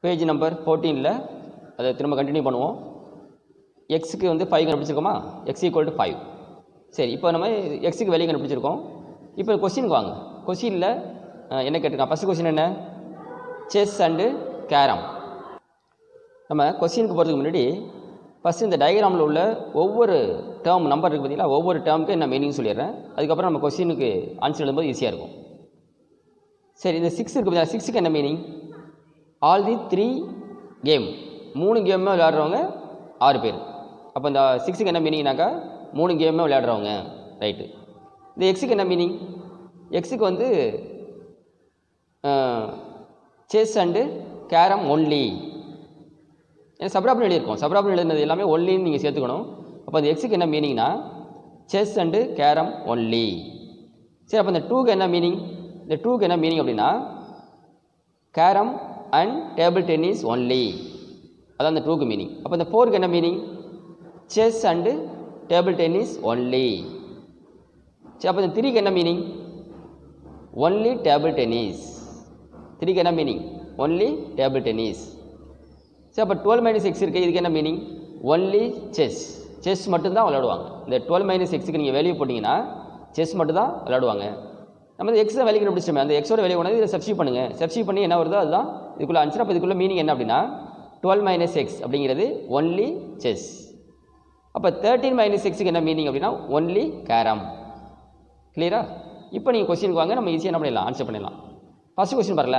page number ஃபோர்டீனில் அதை திரும்ப continue பண்ணுவோம் எக்ஸுக்கு வந்து ஃபைவ் கண்டுபிடிச்சிருக்கோமா எக்ஸ் ஈக்குவல் டு ஃபைவ் சரி இப்போ நம்ம எக்ஸுக்கு வெளியே கண்டுபிடிச்சிருக்கோம் இப்போ கொஸ்டினுக்கு வாங்க கொஸ்டினில் என்ன கேட்டிருக்கான் ஃபஸ்ட் கொஸ்டின் என்ன செஸ் அண்டு கேரம் நம்ம கொஸ்டினுக்கு போகிறதுக்கு முன்னாடி ஃபஸ்ட்டு இந்த டயக்ராமில் உள்ள ஒவ்வொரு டேர்ம் நம்பர் இருக்குது பார்த்தீங்களா ஒவ்வொரு டேர்முக்கு நான் மீனிங் சொல்லிடுறேன் அதுக்கப்புறம் நம்ம கொஸ்டினுக்கு ஆன்சர் எழுதும்போது ஈஸியாக இருக்கும் சரி இந்த சிக்ஸ் இருக்குது பார்த்தீங்களா சிக்ஸுக்கு என்ன meaning all the three game மூணு கேமே விளையாடுறவங்க ஆறு பேர் அப்போ இந்த சிக்ஸுக்கு என்ன மீனிங்னாக்கா மூணு கேமே விளையாடுறவங்க ரைட்டு இந்த எக்ஸுக்கு என்ன மீனிங் எக்ஸுக்கு வந்து செஸ் அண்டு கேரம் ஒன்லி ஏன்னா சப்ராப்னு எழுதியிருக்கோம் சப்ராப்னு எழுதுனது எல்லாமே ஒன்லின்னு நீங்கள் சேர்த்துக்கணும் அப்போ அந்த எக்ஸுக்கு என்ன மீனிங்னா செஸ் அண்டு கேரம் ஒன்லி சரி அப்போ இந்த டூக்கு என்ன மீனிங் இந்த டூக்கு என்ன மீனிங் அப்படின்னா carrom and table tennis only அதான் இந்த டூக்கு மீனிங் அப்போ இந்த ஃபோருக்கு என்ன meaning chess and table tennis only சரி அப்போ இந்த த்ரீக்கு என்ன மீனிங் ஒன்லி டேபிள் டென்னிஸ் த்ரீக்கு என்ன மீனிங் ஒன்லி டேபிள் டென்னிஸ் சரி அப்போ டுவெல் மைனஸ் எக்ஸ் இருக்குது இதுக்கு என்ன மீனிங் ஒன்லி செஸ் செஸ் மட்டும்தான் விளையாடுவாங்க இந்த டுவெல் மைனஸ் எக்ஸுக்கு நீங்கள் வெளியே போட்டிங்கன்னா செஸ் மட்டும் தான் விளையாடுவாங்க நம்ம இந்த எக்ஸை வெளியே கண்டுபிடிச்சோமே அந்த எக்ஸோட வெளியே கொண்டு இதில் சப்ஸ்டியூட் பண்ணுங்கள் சப்ஸ்டியூட் பண்ணி என்ன வருதோ அதுதான் இதுக்குள்ளே ஆன்சர் அப்போ இதுக்குள்ள மீனிங் என்ன அப்படின்னா டுவெல் மைனஸ் எக்ஸ் அப்படிங்கிறது ஒன்லி செஸ் அப்போ தேர்ட்டீன் மைனஸ் எக்ஸுக்கு என்ன மீனிங் அப்படின்னா ஒன்லி கேரம் கிளியரா இப்போ நீங்கள் கொஸ்டினுக்கு வாங்க நம்ம ஈஸியாக என்ன பண்ணிடலாம் ஆன்சர் பண்ணிடலாம் ஃபஸ்ட்டு கொஸ்டின் பாருங்கள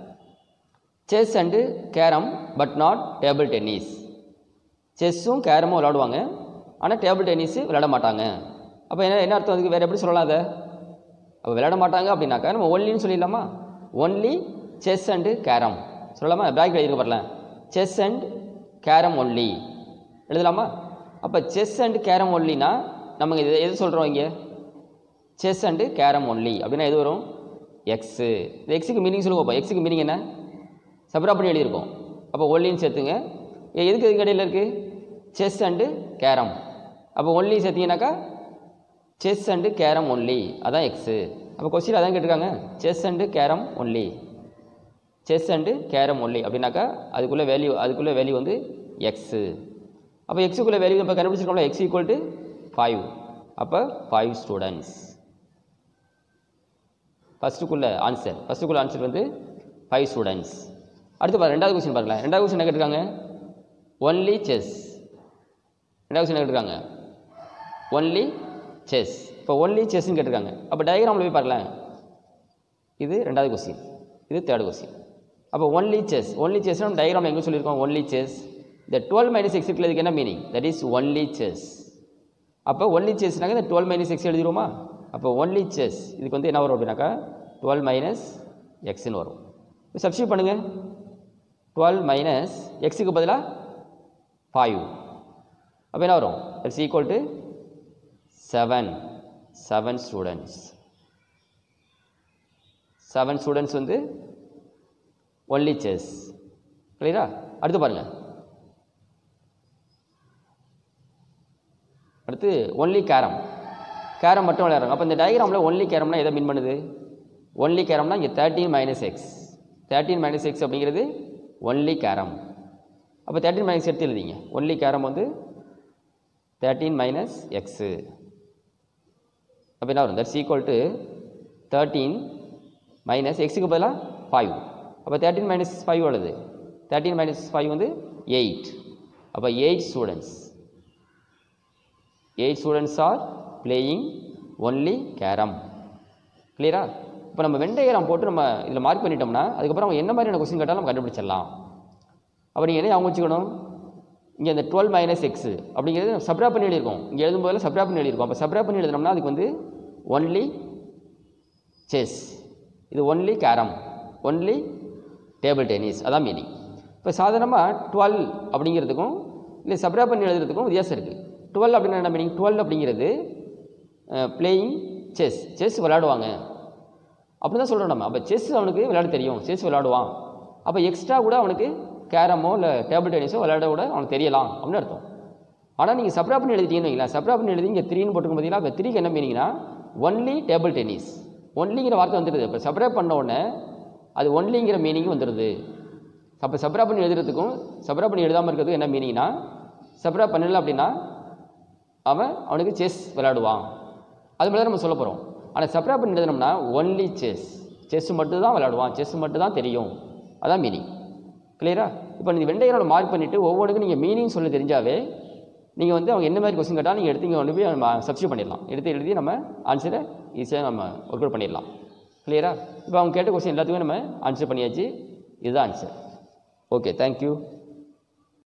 chess and carrom but not table tennis செஸ்ஸும் கேரமும் விளையாடுவாங்க ஆனால் டேபிள் டென்னிஸு விளையாட மாட்டாங்க அப்போ என்ன என்ன அர்த்தம் அதுக்கு வேறு எப்படி சொல்லலாம் அதை அப்போ விளையாட மாட்டாங்க அப்படின்னாக்கா நம்ம ஒன்லின்னு சொல்லிடலாமா ஒன்லி செஸ் அண்டு கேரம் சொல்லலாமா பேக் எழுதிக்க வரல செஸ் அண்ட் கேரம் ஒன்லி எழுதலாமா அப்போ செஸ் அண்டு கேரம் ஒன்லினா நம்ம இது எது சொல்கிறோம் இங்கே செஸ் அண்டு கேரம் ஒன்லி அப்படின்னா எது வரும் எக்ஸு இந்த எக்ஸுக்கு மீனிங் சொல்லுங்க அப்போ எக்ஸுக்கு மீனிங் என்ன சப்ரா பண்ணி எழுதியிருக்கோம் அப்போ ஒன்லின்னு சேர்த்துங்க ஏ, எதுக்கு எதுக்கு இடையில இருக்குது செஸ் அண்டு கேரம் அப்போ ஒன்லி சேர்த்தீங்கன்னாக்கா செஸ் அண்டு கேரம் ஒன்லி அதான் எக்ஸு அப்போ கொஸ்டின் அதான் கேட்டிருக்காங்க chess and carrom only chess and carrom only அப்படின்னாக்கா அதுக்குள்ளே வேல்யூ அதுக்குள்ளே வேல்யூ வந்து எக்ஸு அப்போ எக்ஸுக்குள்ளே வேல்யூ இப்போ கண்டுபிடிச்சிருக்கோம்ல எக்ஸ் ஈக்குவல் டு ஃபைவ் அப்போ ஃபைவ் ஸ்டூடெண்ட்ஸ் ஃபஸ்ட்டுக்குள்ள ஆன்சர் ஃபஸ்ட்டுக்குள்ள ஆன்சர் வந்து ஃபைவ் ஸ்டூடெண்ட்ஸ் அடுத்து பாரு ரெண்டாவது கொஸ்டின் பாருங்களேன் ரெண்டாவது கொஸ்டின் என்ன கேட்டிருக்காங்க ஒன்லி செஸ் ரெண்டாவது கொஸ்டின் என்ன கேட்டிருக்காங்க ஒன்லி செஸ் இப்போ ஒன்லி செஸ்ன்னு கேட்டிருக்காங்க அப்போ டயக்ராமில் போய் பாருங்களேன் இது ரெண்டாவது கொஸ்டின் இது தேர்ட் கொஸ்டின் அப்போ ஒன்லி செஸ் ஒன்லி செஸ் நம்ம டயக்ராம் எங்கே சொல்லியிருக்கோம் ஒன்லி செஸ் இந்த டுவெல் மைனஸ் எக்ஸ் இதுக்கு என்ன meaning that is only chess அப்போ ஒன்லி செஸ்னாக்க இந்த டுவெல் மைனஸ் எக்ஸ் எழுதிடுவோமா அப்போ ஒன்லி செஸ் இதுக்கு வந்து என்ன வரும் அப்படின்னாக்கா டுவெல் மைனஸ் எக்ஸ்னு வரும் இப்போ சப்ஸ்டியூட் பண்ணுங்கள் டுவெல் மைனஸ் எக்ஸுக்கு பதிலாக ஃபைவ் அப்போ என்ன வரும் it's equal to seven seven students seven students வந்து ஒன்லி செஸ் கிளியரா அடுத்து பாருங்கள் அடுத்து ஒன்லி கேரம் கேரம் மட்டும் விளையாடுறாங்க அப்போ இந்த டயக்ராமில் ஒன்லி கேரம்னா எதை மீன் பண்ணுது ஒன்லி கேரம்னா இங்கே thirteen minus x thirteen minus x அப்படிங்கிறது ஒன்லி கேரம் அப்போ தேர்ட்டீன் மைனஸ் எடுத்து எழுதிங்க ஒன்லி கேரம் வந்து தேர்ட்டீன் மைனஸ் எக்ஸு அப்போ என்ன வரும் that's equal to thirteen minus எக்ஸுக்கு பதிலாக ஃபைவ் அப்போ தேர்ட்டீன் மைனஸ் ஃபைவ் வருது தேர்ட்டீன் மைனஸ் ஃபைவ் வந்து எயிட் அப்போ eight students eight students are playing only carrom கிளியரா இப்போ நம்ம வெண்டையரம் போட்டு நம்ம இதில் மார்க் பண்ணிட்டோம்னா அதுக்கப்புறம் அவங்க என்ன மாதிரியான கொஸ்டின் கேட்டாலும் நம்ம கண்டுபிடிச்சிடலாம் அப்போ நீங்கள் என்ன அவங்க வச்சுக்கணும் இங்கே இந்த டுவெல் மைனஸ் எக்ஸு அப்படிங்கிறது சப்ரா பண்ணி எழுதியிருக்கோம் இங்கே எழுதும்போதில் சப்ரா பண்ணி எழுதியிருக்கோம் அப்போ சப்ரா பண்ணி எழுதினோம்னா அதுக்கு வந்து ஒன்லி செஸ் இது only carrom only table tennis அதான் மீனிங் இப்போ சாதாரணமாக டுவெல் அப்படிங்கிறதுக்கும் இல்லை சப்ரா பண்ணி எழுதுறதுக்கும் வித்தியாசம் இருக்குது டுவெல் அப்படின்னா என்ன மீனிங் டுவெல் அப்படிங்கிறது பிளேயிங் செஸ் செஸ் விளையாடுவாங்க அப்படி தான் சொல்கிறோம் நம்ம அப்போ செஸ் அவனுக்கு விளையாட தெரியும் செஸ் விளையாடுவான் அப்போ எக்ஸ்ட்ரா கூட அவனுக்கு கேரமோ இல்லை டேபிள் டென்னிஸோ விளையாட கூட அவனுக்கு தெரியலாம் அப்படின்னு அர்த்தம் ஆனால் நீங்கள் சப்ரா பண்ணி எழுதிட்டீங்கன்னு வைங்களேன் சப்ரா பண்ணி எழுதி இங்கே த்ரீன்னு போட்டுக்கும் பார்த்தீங்கன்னா இப்போ த்ரீக்கு என்ன மீனிங்னா ஒன்லி டேபிள் ஒன்லிங்கிற வார்த்தை வந்துடுது இப்போ சப்ரேட் பண்ண உடனே அது ஒன்லிங்கிற மீனிங் வந்துடுது அப்போ சப்ரா பண்ணி எழுதுறதுக்கும் சப்ரா பண்ணி எழுதாமல் இருக்கிறதுக்கும் என்ன மீனிங்னா சப்ரா பண்ணல அப்படின்னா அவன் அவனுக்கு செஸ் விளையாடுவான் அது மாதிரி தான் நம்ம சொல்ல போகிறோம் ஆனால் சப்ரா பண்ணி எழுதணும்னா ஒன்லி செஸ் செஸ் மட்டும் தான் விளையாடுவான் செஸ் மட்டும் தான் தெரியும் அதான் மீனிங் கிளியரா இப்போ நீங்கள் வெண்டையரோட மார்க் பண்ணிவிட்டு ஒவ்வொன்றுக்கும் நீங்கள் மீனிங் சொல்ல தெரிஞ்சாவே நீங்கள் வந்து அவங்க என்ன மாதிரி கொஸ்டின் கேட்டால் நீங்கள் எடுத்து இங்கே கொண்டு போய் நம்ம சப்ஸ்டியூட் பண்ணிடலாம் எடுத்து எழுதி நம்ம ஆன்சரை ஈஸியாக நம்ம ஒர்க் அவுட் பண்ணிடலாம் கிளியரா இப்போ அவங்க கேட்ட கொஸ்டின் எல்லாத்துக்குமே நம்ம ஆன்சர் பண்ணியாச்சு இதுதான் ஆன்சர் ஓகே தேங்க்யூ